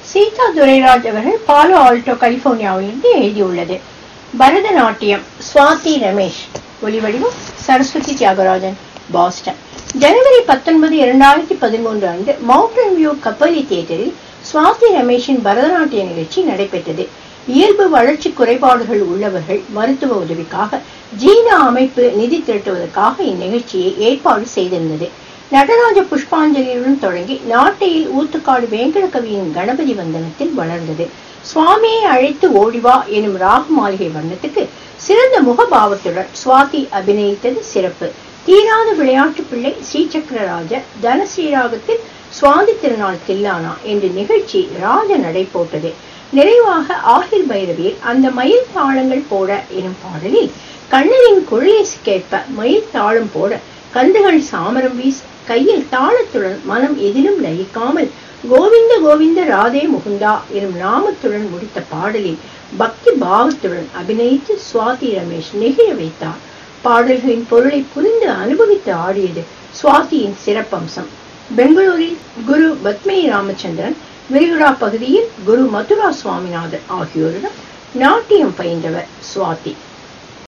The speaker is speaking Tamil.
சீதா துரைராஜ் அவர்கள் பாலோ ஆல்டோ கலிபோர்னியாவிலிருந்து எழுதியுள்ளது பரதநாட்டியம் சுவாதி ரமேஷ் ஒலிவடிவம் சரஸ்வதி தியாகராஜன் பாஸ்டன் ஜனவரி பத்தொன்பது இரண்டாயிரத்தி பதிமூன்று அன்று மவுண்டன் வியூ கப்பலி தியேட்டரில் சுவாதி ரமேஷின் பரதநாட்டிய நிகழ்ச்சி நடைபெற்றது இயல்பு வளர்ச்சி குறைபாடுகள் உள்ளவர்கள் மருத்துவ உதவிக்காக ஜீனா அமைப்பு நிதி திரட்டுவதற்காக இந்நிகழ்ச்சியை ஏற்பாடு செய்திருந்தது நடராஜ புஷ்பாஞ்சலியுடன் தொடங்கி நாட்டையில் ஊத்துக்காடு வேங்கட கவியின் கணபதி வந்தனத்தில் வளர்ந்தது சுவாமியை அழைத்து ஓடிவா எனும் ராக மாளிகை வண்ணத்துக்கு சிறந்த முகபாவத்துடன் சுவாதி அபிநயித்தது சிறப்பு தீராத விளையாட்டு பிள்ளை ஸ்ரீசக்கரராஜ தனஸ்ரீராகத்தில் சுவாதி திருநாள் தில்லானா என்று நிகழ்ச்சி ராஜ நடை போட்டது நிறைவாக ஆகிர் பைரவியில் அந்த மயில் தாளங்கள் போட எனும் பாடலில் கண்ணனின் குழையசுக்கேற்ப மயில் தாளம் போட கந்துகள் சாமரம் வீச கையில் தாளத்துடன் மனம் எதிலும் லயிக்காமல் கோவிந்த கோவிந்த ராதே முகுந்தா எனும் நாமத்துடன் முடித்த பாடலில் பக்தி பாவத்துடன் அபிநயித்து சுவாதி ரமேஷ் நெகிழ வைத்தார் பாடல்களின் பொருளை புரிந்து அனுபவித்து ஆடியது சுவாதியின் சிறப்பம்சம் பெங்களூரில் குரு பத்மி ராமச்சந்திரன் விரிகுடா பகுதியில் குரு மதுரா சுவாமிநாதன் ஆகியோரிடம் நாட்டியம் பயின்றவர் சுவாதி